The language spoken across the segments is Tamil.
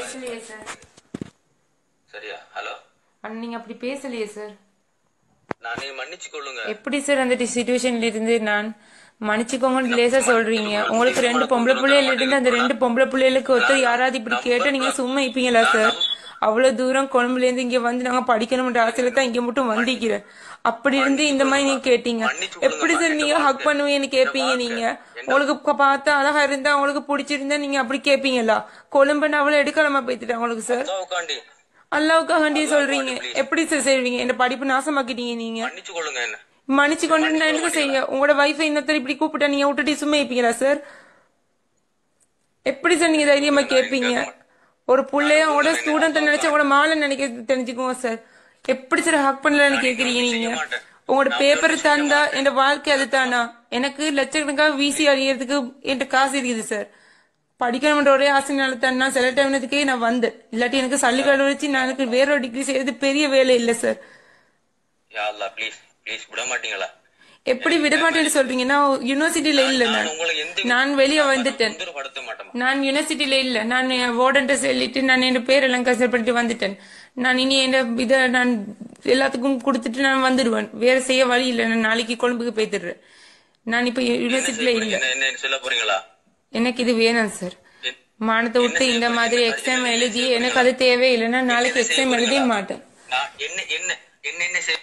பேசலையே சார் சரியா ஹலோ அண்ணா நீங்க அப்படி பேசலையே சார் நான் நீங்க மன்னிச்சு கொள்ளுங்க எப்படி சார் அந்த சுச்சுவேஷன்ல இருந்து நான் மன்னிச்சுக்கோங்கன்னு லேசா சொல்றீங்க உங்களுக்கு ரெண்டு பொம்பளை பிள்ளைகள் இருந்து அந்த ரெண்டு பொம்பளை பிள்ளைகளுக்கு ஒருத்தர் யாராவது இப்படி கேட்டு நீங்க சும்மா இருப்பீங்களா சார் அவ்வளவு தூரம் கொழும்புல இருந்து இங்க வந்து நாங்க படிக்கணும்ன்ற ஆசையில தான் இங்க மட்டும் வந்திக்கிறேன் அப்படி இருந்து இந்த மாதிரி நீங்க கேட்டீங்க எப்படி சார் நீங்க ஹக் பண்ணுவீங்கன்னு கேப்பீங்க நீங்க உங்களுக்கு க- பார்த்தா அழகா இருந்தா உங்களுக்கு பிடிச்சிருந்தா நீங்க அப்படி கேப்பீங்களா கொழும்புன்னு அவ்வளவு எடுக்கலாமா போயிட்டு உங்களுக்கு சார் உட்காண்டி அல்லாவுக்காண்டி சொல்றீங்க எப்படி சார் செய்வீங்க இந்த படிப்பு நாசமாக்கிட்டீங்க நீங்க மன்னிச்சு கொள்ளுங்க என்ன மன்னிச்சு கொண்டு நான் என்ன செய்ய உங்களோட வைஃபை இன்னொருத்தர் இப்படி கூப்பிட்டா நீங்க விட்டுட்டு சும்மா இருப்பீங்களா சார் எப்படி சார் நீங்க தைரியமா கேட்பீங்க ஒரு புள்ளைய உங்களோட ஸ்டூடெண்ட் நினைச்சா உங்களோட மாலை நினைக்க தெரிஞ்சுக்குவோம் சார் எப்படி சார் ஹக் பண்ணலன்னு கேக்குறீங்க நீங்க உங்களோட பேப்பர் தந்தா என் வாழ்க்கை அது தானா எனக்கு லட்சக்கணக்காக வீசி அழியறதுக்கு என்கிட்ட காசு இருக்குது சார் படிக்கணும்ன்ற ஒரே ஆசைனால தான் நான் சில டைம்னதுக்கே நான் வந்தேன் இல்லாட்டி எனக்கு சல்லிக்கடை வச்சு நான் எனக்கு வேற ஒரு டிகிரி செய்யறது பெரிய வேலை இல்லை சார் யா அல்லா ப்ளீஸ் ப்ளீஸ் விட மாட்டீங்களா எப்படி விடமாட்டேன்னு சொல்றீங்க நான் யூனிவர்சிட்டியில இல்ல நான் நான் உங்களுக்கு எந்த நான் வெளியே வந்துட்டேன் தொந்தரப்படுத்த மாட்டேமா நான் யூனிவர்சிட்டியில இல்ல நான் வார்டன்ட்ட சொல்லிட்டு நான் என் பேரெல்லாம் கன்சல்ட் பண்ணிட்டு வந்துட்டேன் நான் இனி என் இதை நான் எல்லாத்துக்கும் கொடுத்துட்டு நான் வந்துடுவேன் வேற செய்ய வழி இல்ல நான் நாளைக்கு கொழும்புக்கு போய்த்துடுறேன் நான் இப்ப யூனிவர்சிட்டியில இல்ல என்ன என்ன சொல்ல போறீங்களா எனக்கு இது வேணாம் சார் என்- மானத்தை விட்டு இந்த மாதிரி எக்ஸாம் எழுதி எனக்கு அது தேவையில்லை நான் நாளைக்கு எக்ஸாம் எழுதிய மாட்டேன் நான் என்ன என்ன என்ன என்ன செய்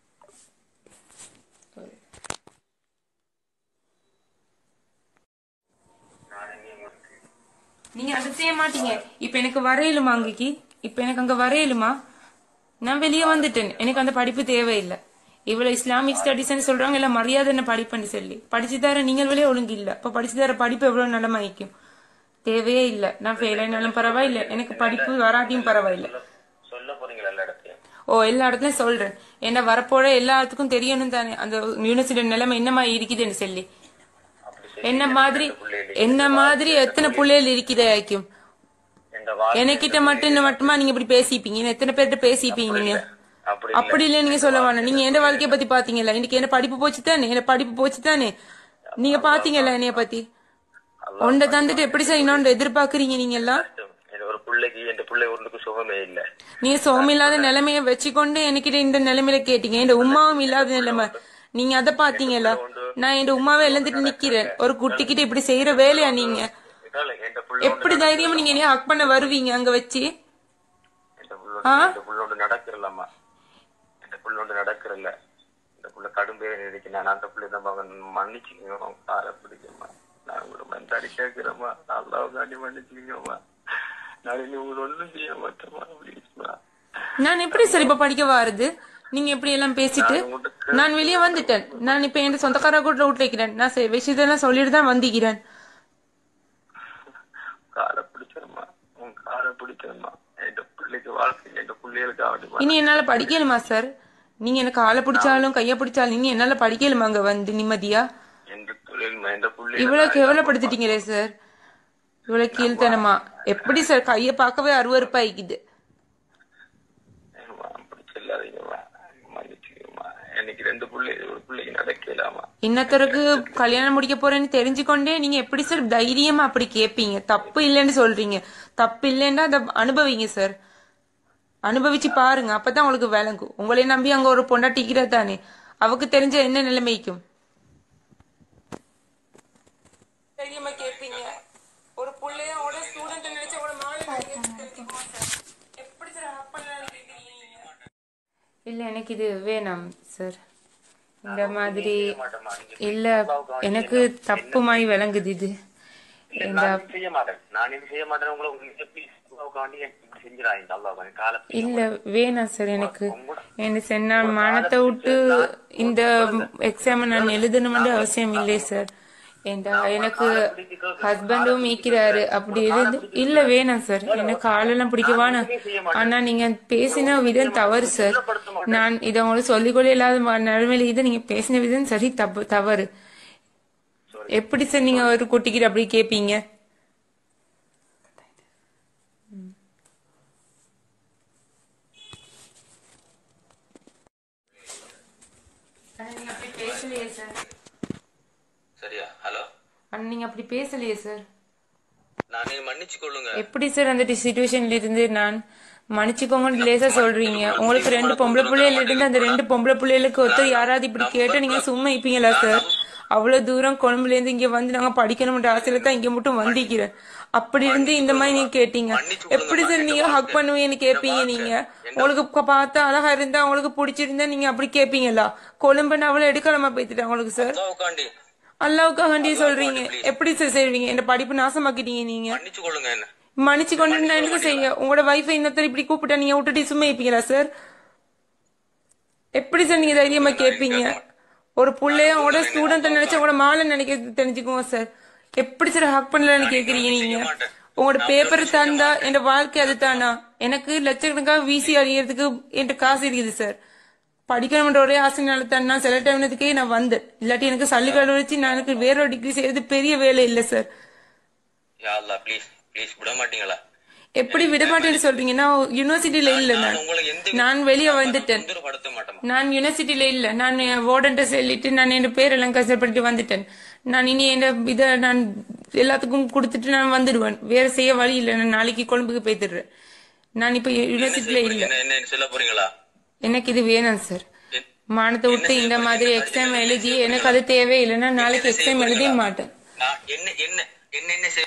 நீங்க அதை செய்ய மாட்டீங்க இப்ப எனக்கு வரையலுமா அங்கக்கு இப்ப எனக்கு அங்க வரையலுமா நான் வெளியே வந்துட்டேன் எனக்கு அந்த படிப்பு தேவையில்லை இவ்வளவு இஸ்லாமிக் ஸ்டடிஸ்ன்னு சொல்றாங்க இல்ல மரியாதை என்ன படிப்புன்னு சொல்லி படிச்சு தர நீங்கள் வெளியே ஒழுங்கு இல்ல இப்ப படிச்சு தர படிப்பு எவ்வளவு நலமாயிக்கும் தேவையே இல்ல நான் ஃபெயில் ஆனாலும் பரவாயில்ல எனக்கு படிப்பு வராட்டியும் பரவாயில்ல சொல்ல போறீங்களா எல்லா இடத்தையும் ஓ எல்லா இடத்துலயும் சொல்றேன் என்ன வரப்போற எல்லாத்துக்கும் தெரியணும் தானே அந்த யூனிவர்சிட்டி நிலைமை என்ன மாதிரி இருக்குதுன்னு சொல்லி அப்படி என்ன மாதிரி என்ன மாதிரி எத்தனை புள்ளைகள் இருக்குதே ஆக்கும் என்ற வா எனக்கிட்ட மட்டும் இந்த மட்டுமா நீங்க இப்படி பேசிப்பீங்க இன்னும் எத்தனை பேர்கிட்ட பேசிப்பீங்க நீங்க அப்படி அப்படி இல்ல நீங்க சொல்ல வேணாம் நீங்க எந்த வாழ்க்கைய பத்தி பாத்தீங்கல்ல இன்னைக்கு என்ன படிப்பு போச்சு தானே என்ன படிப்பு போச்சு தானே நீங்க பாத்தீங்கல்ல என்னைய பத்தி ஒன்றை தந்துட்டு எப்படி சார் இன்னொன்று எதிர்பார்க்கறீங்க நீங்க எல்லாம் என் ஒரு பிள்ளைக்கு என் பிள்ளை ஒன்றுக்கு சுகமே இல்ல நீங்க சோமில்லாத நிலைமைய வச்சுக்கொண்டு எனக்கிட்ட இந்த நிலைமையில கேட்டீங்க என் உமாவும் இல்லாத நிலைமை நீங்க அதை பாத்தீங்கல்ல நான் என் உமாவை இழந்துட்டு நிக்கிறேன் ஒரு குட்டிக்கிட்ட இப்படி செய்யற வேலையா நீங்க இதனால என் பிள்ளை எப்படி தைரியமா நீங்க என்னைய ஹக் பண்ண வருவீங்க அங்க வச்சு என் புள்ளோட என் புள்ளோட நடக்கிறலாமா என் புள்ளோட நடக்கிறல்ல இந்த புள்ள கடும் பேர் இருக்கு நான் அந்த புள்ளை தான் மகன் மன்னிச்சுக்கோங்க காரை பிடிக்கமா நான் உங்களை மந்தாடி கேட்கிறேம்மா அல்லாஹ் காண்டி மன்னிச்சுக்கோமா நான் இனி உங்களை ஒண்ணும் செய்ய மாட்டேமா ப்ளீஸ்மா நான் எப்படி சார் இப்ப படிக்க வாருது நீங்க எப்படி எல்லாம் பேசிட்டு நான் வெளியே வந்துட்டேன் நான் இப்ப என் சொந்தக்கார கூட விட்டு வைக்கிறேன் நான் சரி விஷயத்தெல்லாம் சொல்லிட்டு தான் வந்திக்கிறேன் காரை பிடிச்சிருமா உன் காரை பிடிச்சிருமா என் பிள்ளைக்கு வாழ்க்கை என் பிள்ளைகளுக்கு ஆகட்டுமா இனி என்னால படிக்கலுமா சார் நீங்க எனக்கு காலை பிடிச்சாலும் கைய பிடிச்சாலும் இனி என்னால படிக்கலுமா அங்க வந்து நிம்மதியா என் தொழில் என் பிள்ளை இவ்வளவு கேவலப்படுத்திட்டீங்களே சார் இவ்வளவு கீழ்த்தனமா எப்படி சார் கைய பார்க்கவே அருவருப்பாயிக்குது ஏம்மா, அப்படி சொல்லாதீங்கம்மா மன்னிச்சுக்கம்மா எனக்கு ரெண்டு பிள்ளை ஒரு பிள்ளைக்கு நடக்கலாமா இன்னொருத்தருக்கு கல்யாணம் முடிக்க போறேன்னு தெரிஞ்சுக்கொண்டே நீங்க எப்படி சார் தைரியமா அப்படி கேப்பீங்க தப்பு இல்லைன்னு சொல்றீங்க தப்பு இல்லைன்னா அதை அனுபவிங்க சார் அனுபவிச்சு பாருங்க அப்பதான் உங்களுக்கு விளங்கும் உங்களை நம்பி அங்க ஒரு பொண்டாட்டிக்கிறா தானே அவக்கு தெரிஞ்ச என்ன நிலைமைக்கும் தைரியமா கேப்பீங்க ஒரு பிள்ளையோட ஸ்டூடெண்ட் நினைச்ச ஒரு எப்படி சார் இல்ல எனக்கு இது வேணாம் சார் இந்த மாதிரி இல்ல எனக்கு தப்பு மாதிரி விளங்குது இது இந்த நான் இது செய்ய மாட்டேன் நான் இது செய்ய மாட்டேன் உங்களை உங்களுக்கு எப்படி உட்காந்து இப்படி செஞ்சிடாதீங்க அல்லாஹ் காலை இல்ல வேணாம் சார் எனக்கு என்ன சொன்னா மானத்தை விட்டு இந்த எக்ஸாம் நான் எழுதணும்னு அவசியம் இல்லை சார் ஏண்டா எனக்கு ஹஸ்பண்டும் மீக்கிறாரு அப்படி இருந்து இல்ல வேணாம் சார் எனக்கு ஆளெல்லாம் பிடிக்கவானா ஆனா நீங்க பேசின விதம் தவறு சார் நான் இதை உங்களுக்கு சொல்லிக்கொள்ள இல்லாத ம- நிலைமையில இது நீங்க பேசின விதம் சரி தப்பு தவறு எப்படி சார் நீங்க ஒரு குட்டிக்கிட்ட அப்படி கேப்பீங்க பேசலையே சார் சரியா ஹலோ அண்ணா நீங்க அப்படி பேசலையே சார் நானே மன்னிச்சு கொள்ளுங்க எப்படி சார் அந்த சுச்சுவேஷன்ல இருந்து நான் மன்னிச்சுக்கோங்கன்னு லேசா சொல்றீங்க உங்களுக்கு ரெண்டு பொம்பளை பிள்ளைகள் இருந்து அந்த ரெண்டு பொம்பளை பிள்ளைகளுக்கு ஒருத்தர் யாராவது இப்படி கேட்டா நீங்க சும்மா இருப்பீங்களா சார் அவ்வளவு தூரம் கொழும்புல இருந்து இங்க வந்து நாங்க படிக்கணும்ன்ற ஆசையில தான் இங்க மட்டும் வந்திக்கிறேன் அப்படி இருந்து இந்த மாதிரி நீங்க கேட்டீங்க எப்படி சார் நீங்க ஹக் பண்ணுவீங்கன்னு கேப்பீங்க நீங்க உங்களுக்கு ப- பார்த்தா அழகா இருந்தா உங்களுக்கு பிடிச்சிருந்தா நீங்க அப்படி கேப்பீங்களா கொழும்பு அவ்வளவு எடுக்கலாமா போய்த்துட்டேன் உங்களுக்கு சார் உட்காண்டி அல்லாவுக்காண்டி சொல்றீங்க எப்படி சார் செய்வீங்க இந்த படிப்பு நாசமாக்கிட்டீங்க நீங்க மன்னிச்சு கொள்ளுங்க என்ன மன்னிச்சு கொண்டு நான் என்ன செய்ய உங்களோட வைஃபை இன்னொருத்தர் இப்படி கூப்பிட்டா நீங்க விட்டுட்டு சும்மா இருப்பீங்களா சார் எப்படி சார் நீங்க தைரியமா கேட்பீங்க ஒரு புள்ளைய உங்களோட ஸ்டூடெண்ட் நினைச்சா உங்களோட மாலை நினைக்க தெரிஞ்சுக்குவோம் சார் எப்படி சார் ஹக் பண்ணலன்னு கேக்குறீங்க நீங்க உங்களோட பேப்பர் தந்தா என் வாழ்க்கை அதுதானா எனக்கு லட்சக்கணக்காக வீசி அறியறதுக்கு என்கிட்ட காசு இருக்குது சார் படிக்கணும்ன்ற ஒரே ஆசைனால தான் நான் செலக்ட் ஆனதுக்கே நான் வந்தேன் இல்லாட்டி எனக்கு சல்லிக்காடு வச்சு நான் எனக்கு வேற ஒரு டிகிரி செய்யறது பெரிய வேலை இல்லை சார் யா அல்லா ப்ளீஸ் ப்ளீஸ் விட மாட்டீங்களா எப்படி விட மாட்டேன்னு சொல்றீங்க நான் யுனிவர்சிட்டியில இல்ல நான் உங்களை எந்த நான் வெளியே வந்துட்டேன் படுத்த மாட்டேன் நான் யுனிவர்சிட்டியில இல்ல நான் வார்டன்ட்ட சொல்லிட்டு நான் என் பேரெல்லாம் கஷ்டப்பட்டு வந்துட்டேன் நான் இனி என் இதை நான் எல்லாத்துக்கும் கொடுத்துட்டு நான் வந்துடுவேன் வேற செய்ய வழி இல்லை நான் நாளைக்கு கொழும்புக்கு போய்த்துடுறேன் நான் இப்ப யுனிவர்சிட்டியில இல்ல என்ன என்ன சொல்ல போறீங்களா எனக்கு இது வேணாம் சார் என்- மானத்தை விட்டு இந்த மாதிரி எக்ஸாம் எழுதி எனக்கு அது தேவையில்லைன்னா நாளைக்கு எக்ஸாம் எழுத மாட்டேன் நான் என்ன என்ன என்ன என்ன செய்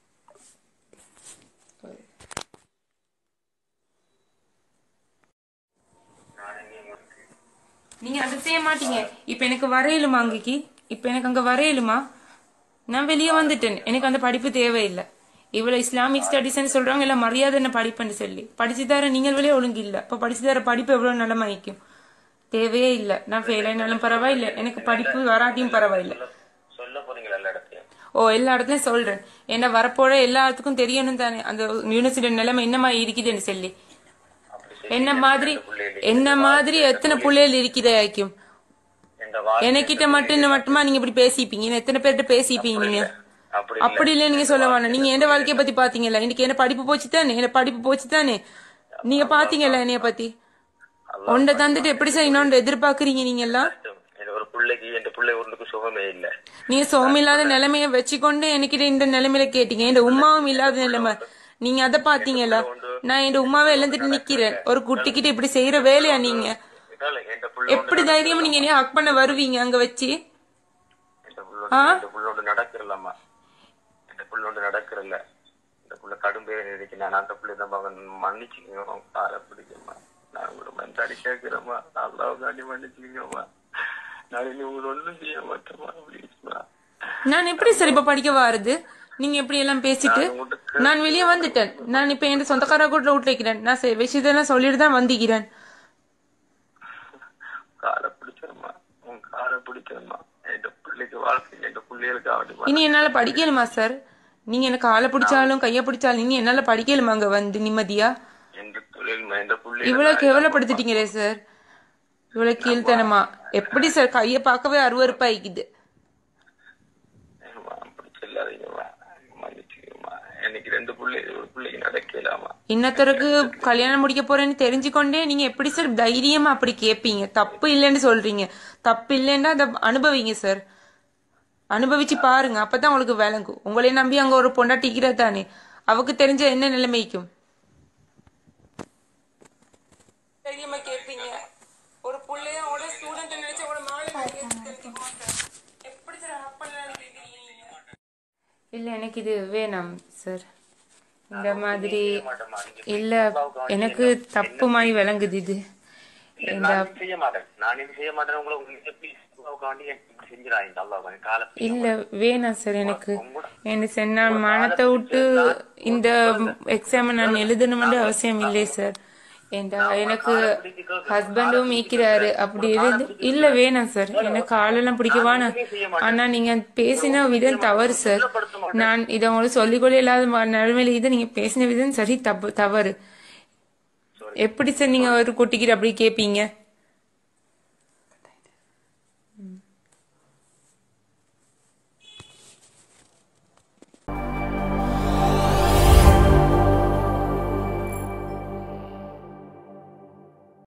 நீங்க அதை செய்ய மாட்டீங்க இப்ப எனக்கு வரையலுமா அங்கக்கு இப்ப எனக்கு அங்க வரையலுமா நான் வெளியே வந்துட்டேன் எனக்கு அந்த படிப்பு தேவையில்லை இவ்வளவு இஸ்லாமிக் ஸ்டடிஸ்ன்னு சொல்றாங்க இல்ல மரியாதை என்ன படிப்புன்னு சொல்லி படிச்சு தர நீங்கள் வெளியே ஒழுங்கு இல்ல அப்ப படிச்சு தர படிப்பு எவ்வளவு நிலமாய்க்கும் தேவையே இல்ல நான் ஃபெயில் ஆனாலும் பரவாயில்ல எனக்கு படிப்பு வராட்டியும் பரவாயில்ல சொல்ல போறீங்களா எல்லா இடத்தையும் ஓ எல்லா இடத்துலயும் சொல்றேன் என்ன வரப்போற எல்லாத்துக்கும் தெரியணும் தானே அந்த யூனிவர்சிட்டி நிலைமை என்ன மாதிரி இருக்குதுன்னு சொல்லி அப்படி என்ன மாதிரி என்ன மாதிரி எத்தனை பிள்ளைகள் இருக்குதே ஆக்கும் இந்த வாழ்க்கை எனக்கிட்ட மட்டும் என்ன மட்டுமா நீங்க இப்படி பேசிப்பீங்க இன்னும் எத்தனை பேர்கிட்ட பேசிப்பீங்க நீங்க அப்படி அப்படி இல்ல நீங்க சொல்ல வேணாம் நீங்க எந்த வாழ்க்கைய பத்தி பாத்தீங்கல்ல இன்னைக்கு என்ன படிப்பு போச்சு தானே என்ன படிப்பு போச்சு தானே நீங்க பாத்தீங்கல்ல என்னைய பத்தி ஒன்றை தந்துட்டு எப்படி சார் இன்னொன்று எதிர்பார்க்கறீங்க நீங்க எல்லாம் எனக்கு ஒரு பிள்ளைக்கு என் பிள்ளை ஒன்றுக்கு சுகமே இல்ல நீங்க சோமில்லாத நிலைமைய வச்சுக்கொண்டு என்கிட்ட இந்த நிலைமையில கேட்டீங்க என் உமாவும் இல்லாத நிலைமை நீங்க அதை பாத்தீங்கல்ல நான் என் உமாவை இழந்துட்டு நிக்கிறேன் ஒரு குட்டிக்கிட்ட இப்படி செய்யற வேலையா நீங்க இதனால என் பிள்ளை எப்படி தைரியமா நீங்க என்ன ஹக் பண்ண வருவீங்க அங்க வச்சு இந்த புள்ளோட இந்த புள்ளோட நடக்கிறல்லம்மா இந்த புள்ளோட நடக்கிறல்ல இந்த புள்ள கடும்பேரை நினைக்க நான் அந்த புள்ளை தான் மகன் மன்னிச்சுக்கோங்க காரை பிடிக்கமா நான் உங்களோட மந்தாடி கேட்கிறேம்மா நல்லா காண்டி மன்னிச்சுக்கோங்கம்மா நான் இனி உங்களை ஒன்றும் செய்ய மாட்டேம்மா ப்ளீஸ்மா நான் எப்படி சார் இப்ப படிக்க வாருது நீங்க எப்படி எல்லாம் பேசிட்டு நான் வெளியே வந்துட்டேன் நான் இப்ப என் சொந்தக்கார கூட விட்டு வைக்கிறேன் நான் செ- விஷயத்தெல்லாம் சொல்லிட்டு தான் வந்திக்கிறேன் காரை பிடிச்சிருமா உன் காரை பிடிச்சிருமா என் பிள்ளைக்கு வாழ்க்கை என் பிள்ளைகளுக்கு ஆகட்டுமா இனி என்னால படிக்கலுமா சார் நீங்க எனக்கு காலை பிடிச்சாலும் கைய பிடிச்சாலும் இனி என்னால படிக்கலுமா அங்க வந்து நிம்மதியா எந்த தொழில் எந்த பிள்ளை இவ்வளவு கேவலப்படுத்திட்டீங்களே சார் இவ்வளவு கீழ்த்தனமா எப்படி சார் கைய பார்க்கவே அருவருப்பா ஆயிக்குது அப்படி சொல்லாதீங்கம்மா மன்னிச்சுக்கோமா எனக்கு ரெண்டு பிள்ளை ஒரு பிள்ளைக்கு நடக்கலாமா இன்னொருத்தருக்கு கல்யாணம் முடிக்க போறேன்னு தெரிஞ்சுக்கொண்டே நீங்க எப்படி சார் தைரியமா அப்படி கேப்பீங்க தப்பு இல்லைன்னு சொல்றீங்க தப்பு இல்லைன்னா அதை அனுபவிங்க சார் அனுபவிச்சு பாருங்க அப்பதான் உங்களுக்கு விளங்கும் உங்களை நம்பி அங்க ஒரு பொண்டாட்டிக்கிறா தானே அவக்கு தெரிஞ்ச என்ன நிலைமைக்கும் தைரியமா கேப்பீங்க ஒரு பிள்ளையோட ஸ்டூடெண்ட் நினைச்ச ஒரு மாலை எப்படி சார் இல்ல எனக்கு இது வேணாம் சார் இந்த மாதிரி இல்ல எனக்கு தப்பு மாதிரி விளங்குது இது இந்த நான் செய்ய மாட்டேன் நான் இது செய்ய மாட்டேன் உங்களை உங்களுக்கு ப்ளீஸ் உட்காந்து எனக்கு செஞ்சிடாதீங்க நல்லா காலை இல்ல வேணாம் சார் எனக்கு எனக்கு சார் நான் மானத்தை விட்டு இந்த எக்ஸாம் நான் எழுதணும்னு அவசியம் இல்லை சார் ஏண்டா எனக்கு ஹஸ்பண்டும் மீக்கிறாரு அப்படி இருந்து இல்ல வேணாம் சார் எனக்கு ஆளெல்லாம் பிடிக்கவானா ஆனா நீங்க பேசின விதம் தவறு சார் நான் இதை உங்களுக்கு சொல்லிக்கொள்ள இல்லாத ம- நிலைமையில இது நீங்க பேசின விதம் சரி தப்பு தவறு எப்படி சார் நீங்க ஒரு குட்டிக்கிட்டு அப்படி கேப்பீங்க